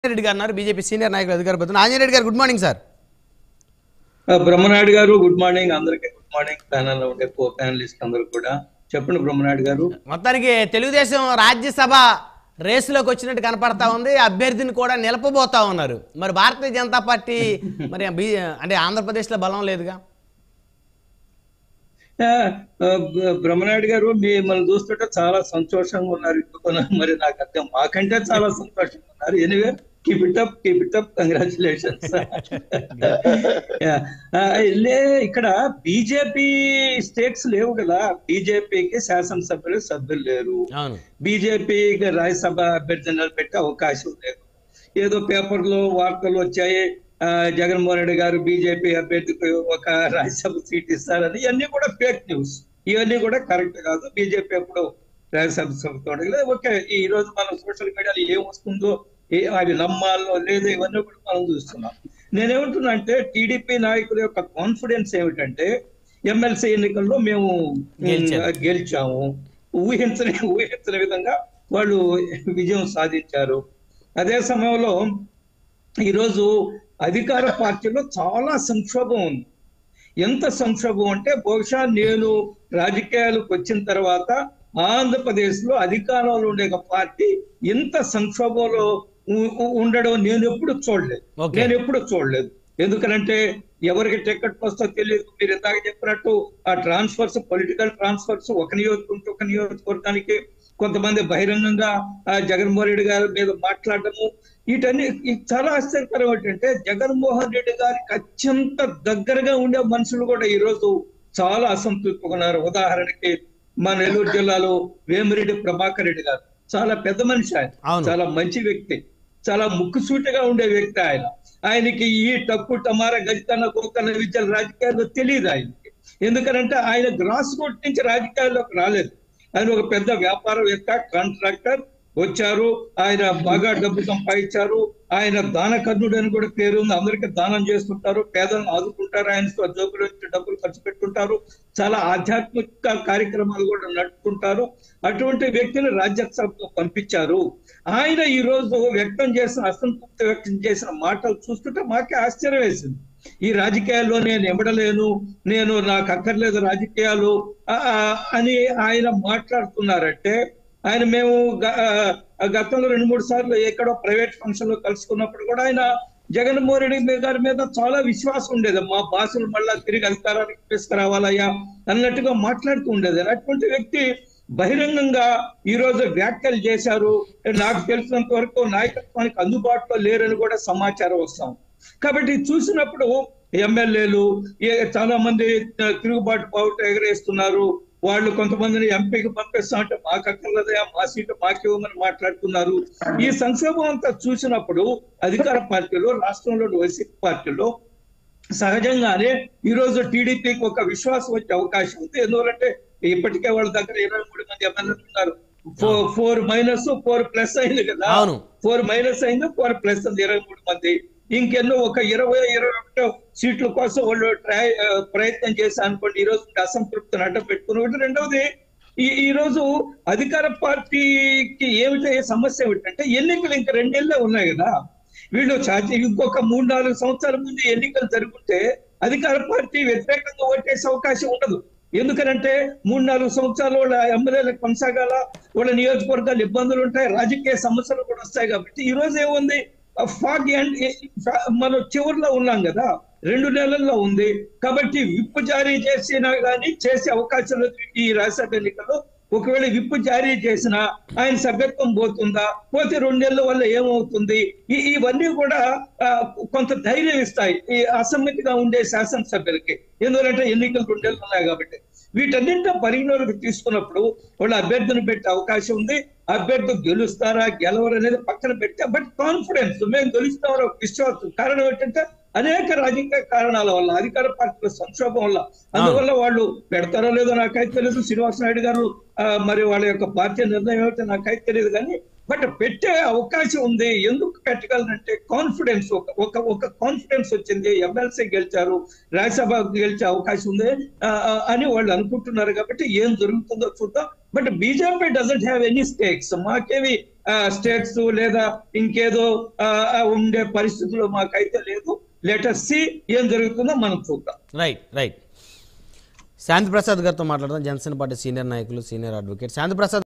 రెడ్డి గారు ఉన్నారు BJP senior నాయకులు అధికార ప్రతినిధి ఆంజనేయ రెడ్డి గారు గుడ్ మార్నింగ్ సార్ ఆ, బ్రహ్మనాయుడు గారు గుడ్ మార్నింగ్ అందరికి గుడ్ మార్నింగ్ ప్యానల్ లో ఉండే కో ప్యానలిస్ట్ అందరు కూడా చెప్పండి బ్రహ్మనాయుడు గారు మొత్తానికి తెలుగుదేశం రాజ్యసభ రేసులోకి వచ్చినట్టు కనపడతా ఉంది అభ్యర్థిని కూడా నిలపబోతా ఉన్నారు మరి భారతీయ జనతా పార్టీ మరి బీ- అంటే ఆంధ్రప్రదేశ్లో బలం లేదుగా ఆ, ఆ, బ- బ్రహ్మనాయుడు గారు మిమ్మల్ని చూస్తుంటే చాలా సంతోషంగా ఉన్నారు ఇప్పుడు మరి నాకు అర్థం మాకంటే చాలా సంతోషంగా ఉన్నారు anyway keep it up keep it up congratulations లే ఇక్కడ బీజేపీ స్టేట్స్ లేవు కదా బీజేపీకి శాసనసభ్యులు సభ్యులు లేరు అవును బీజేపీకి రాజ్యసభ అభ్యర్థిని పెట్టే అవకాశం లేదు ఏదో పేపర్లో వార్తలు వచ్చాయి ఆ, జగన్మోహన్ రెడ్డి గారు బీజేపీ అభ్యర్థికి ఒక రాజ్యసభ సీట్ ఇస్తారని ఇవన్నీ కూడా ఫేక్ న్యూస్ ఇవన్నీ కూడా కరెక్ట్ కాదు బీజేపీ ఎప్పుడు రాజ్యసభ సభతో ఓకే ఈ రోజు మనం సోషల్ మీడియాలో ఏం వస్తుందో ఏ అవి నమ్మాలో లేదో ఇవన్నీ కూడా మనం చూస్తున్నాం నేనేమంటున్నా అంటే టీడీపీ నాయకుల యొక్క కాన్ఫిడెన్స్ ఏమిటంటే ఎమ్మెల్సీ ఎన్నికల్లో మేము గెలిచారు. ఉమ్, గెలిచాము ఊహించని ఊహించని విధంగా వాళ్ళు విజయం సాధించారు అదే సమయంలో ఈరోజు అధికార పార్టీలో చాలా సంక్షోభం ఉంది ఎంత సంక్షోభం అంటే బహుశా నేను రాజకీయాలకు వచ్చిన తర్వాత ఆంధ్రప్రదేశ్ లో అధికారంలో ఉండే ఒక పార్టీ ఇంత సంక్షోభంలో ఉ- ఉ- ఉండడం నేను ఎప్పుడు చూడలేదు Okay. నేను ఎప్పుడు చూడలేదు ఎందుకనంటే ఎవరికి టికెట్ వస్తో తెలియదు మీరు ఇందాక చెప్పినట్టు ఆ ట్రాన్స్ఫర్స్ పొలిటికల్ ట్రాన్స్ఫర్స్ ఒక నియోజకవర్గం నుంచి ఒక నియోజకవర్గానికి కొంతమంది బహిరంగంగా ఆ జగన్మోహన్ రెడ్డి గారి మీద మాట్లాడటము వీటన్ని ఇది చాలా ఆశ్చర్యకరం ఏంటంటే జగన్మోహన్ రెడ్డి గారికి అత్యంత దగ్గరగా ఉండే మనుషులు కూడా ఈ రోజు చాలా అసంతృప్తిగా ఉన్నారు ఉదాహరణకి మా నెల్లూరు జిల్లాలో వేమిరెడ్డి ప్రభాకర్ రెడ్డి గారు చాలా పెద్ద మనిషి ఆయన అవును. చాలా మంచి వ్యక్తి చాలా ముక్కుసూటిగా ఉండే వ్యక్తి ఆయన ఆయనకి ఈ టక్కు టమారా గజితన గోకన్న విద్యల రాజకీయాల్లో తెలియదు ఆయనకి ఎందుకనంటే ఆయన గ్రాస్ రూట్ నుంచి రాజకీయాల్లోకి రాలేదు ఆయన ఒక పెద్ద వ్యాపారవేత్త కాంట్రాక్టర్ వచ్చారు ఆయన బాగా డబ్బు సంపాదించారు ఆయన దానకర్ణుడు అని కూడా పేరు ఉంది అందరికీ దానం చేస్తుంటారు పేదలను ఆదుకుంటారు ఆయన జోబులు వచ్చి డబ్బులు ఖర్చు పెట్టుకుంటారు చాలా ఆధ్యాత్మిక కార్యక్రమాలు కూడా నడుపుకుంటారు అటువంటి వ్యక్తిని రాజ్యసభకు పంపించారు ఆయన ఈ రోజు వ్యక్తం చేసిన అసంతృప్తి వ్యక్తం చేసిన మాటలు చూస్తుంటే మాకే ఆశ్చర్యం వేసింది ఈ రాజకీయాల్లో నేను ఇవ్వడలేను నేను నాకు అక్కర్లేదు రాజకీయాలు ఆ, ఆ, అని ఆయన మాట్లాడుతున్నారంటే ఆయన మేము గ- ఆ, గతంలో రెండు మూడు సార్లు ఎక్కడో ప్రైవేట్ ఫంక్షన్ లో కలుసుకున్నప్పుడు కూడా ఆయన జగన్మోహన్ రెడ్డి గారి మీద చాలా విశ్వాసం ఉండేది మా బాసులు మళ్ళా తిరిగి అధికారానికి తీసుకురావాలయ్యా అన్నట్టుగా మాట్లాడుతూ ఉండేది అటువంటి వ్యక్తి బహిరంగంగా ఈ రోజు వ్యాఖ్యలు చేశారు నాకు తెలిసినంత వరకు నాయకత్వానికి అందుబాటులో లేరని కూడా సమాచారం వస్తాం కాబట్టి చూసినప్పుడు ఎమ్మెల్యేలు చాలా మంది తిరుగుబాటు బావుట ఎగరేస్తున్నారు వాళ్ళు కొంతమందిని ఎంపీకి పంపిస్తా అంటే మాకు అక్కర్లేదయా మా సీటు మాకు ఇవ్వమని మాట్లాడుతున్నారు ఈ సంక్షోభం అంతా చూసినప్పుడు అధికార పార్టీలో రాష్ట్రంలోని వైసీపీ పార్టీలో సహజంగానే ఈ రోజు టీడీపీకి ఒక విశ్వాసం వచ్చే అవకాశం ఉంది ఎందువలంటే ఇప్పటికే వాళ్ళ దగ్గర ఇరవై మూడు మంది ఎమ్మెల్యేలు ఉన్నారు four four minus four plus అయింది కదా అవును. ఫోర్ మైనస్ అయింది ఫోర్ ప్లస్ ఉంది ఇరవై మూడు మంది ఇంకెన్నో ఒక ఇరవై ఇరవై ఒకటో సీట్ల కోసం వాళ్ళు ట్రై ఆ, ప్రయత్నం చేశారు అనుకోండి ఈ రోజు అసంతృప్తిని అడ్డం పెట్టుకుని ఒకటి రెండవది ఈ ఈ రోజు అధికార పార్టీకి ఏమిటి సమస్య ఏమిటంటే ఎన్నికలు ఇంకా రెండేళ్లే ఉన్నాయి కదా వీళ్ళు చాచి ఇంకొక మూడు నాలుగు సంవత్సరాల ముందు ఎన్నికలు జరుగుతుంటే అధికార పార్టీ వ్యతిరేకంగా ఓటేసే అవకాశం ఉండదు ఎందుకనంటే మూడు నాలుగు సంవత్సరాలు వాళ్ళ ఎమ్మెల్యేలకు కొనసాగాల వాళ్ళ నియోజకవర్గాలు ఇబ్బందులు ఉంటాయి రాజకీయ సమస్యలు కూడా వస్తాయి కాబట్టి ఈ రోజు ఏముంది ఫాగ్ ఎండ్ మనం చివరిలో ఉన్నాం కదా రెండు నెలల్లో ఉంది కాబట్టి విప్పు జారీ చేసినా కానీ చేసే అవకాశం లేదు ఈ రాజ్యసభ ఎన్నికల్లో ఒకవేళ విప్పు జారీ చేసినా ఆయన సభ్యత్వం పోతుందా పోతే రెండు నెలల వల్ల ఏమవుతుంది ఈ ఇవన్నీ కూడా ఆ, కొంత ధైర్యం ఇస్తాయి ఈ అసమ్మతిగా ఉండే శాసనసభ్యులకి ఎందుకంటే ఎన్నికలు రెండు నెలలు ఉన్నాయి కాబట్టి వీటన్నింటినీ పరిగణలోకి తీసుకున్నప్పుడు వాళ్ళ అభ్యర్థిని పెట్టే అవకాశం ఉంది అభ్యర్థి గెలుస్తారా గెలవరు అనేది పక్కన పెడితే బట్ కాన్ఫిడెన్స్ మేము గెలుస్తామని ఒక విశ్వాసం కారణం ఏంటంటే అనేక రాజకీయ కారణాల వల్ల అధికార పార్టీల సంక్షోభం వల్ల అందువల్ల వాళ్ళు పెడతారో లేదో నాకైతే తెలియదు శ్రీనివాస నాయుడు గారు ఆ, మరి వాళ్ళ యొక్క పార్టీ నిర్ణయం ఏమిటో నాకైతే తెలియదు కానీ బట్ పెట్టే అవకాశం ఉంది ఎందుకు పెట్టగలరంటే కాన్ఫిడెన్స్ ఒక ఒక ఒక కాన్ఫిడెన్స్ వచ్చింది ఎమ్మెల్సీ గెలిచారు రాజ్యసభ గెలిచే అవకాశం ఉంది ఆ, ఆ, అని వాళ్ళు అనుకుంటున్నారు కాబట్టి ఏం జరుగుతుందో చూద్దాం but BJP doesn't have any stakes మాకేవి స్టేట్స్ లేదా ఇంకేదో ఆ, ఆ, ఉండే పరిస్థితులు మాకైతే లేదు లెటర్ సి ఏం జరుగుతుందో మనం చూద్దాం రైట్ రైట్ శాంతి ప్రసాద్ గారితో మాట్లాడదాం జనసేన పార్టీ సీనియర్ నాయకులు సీనియర్ అడ్వకేట్ శాంతి ప్రసాద్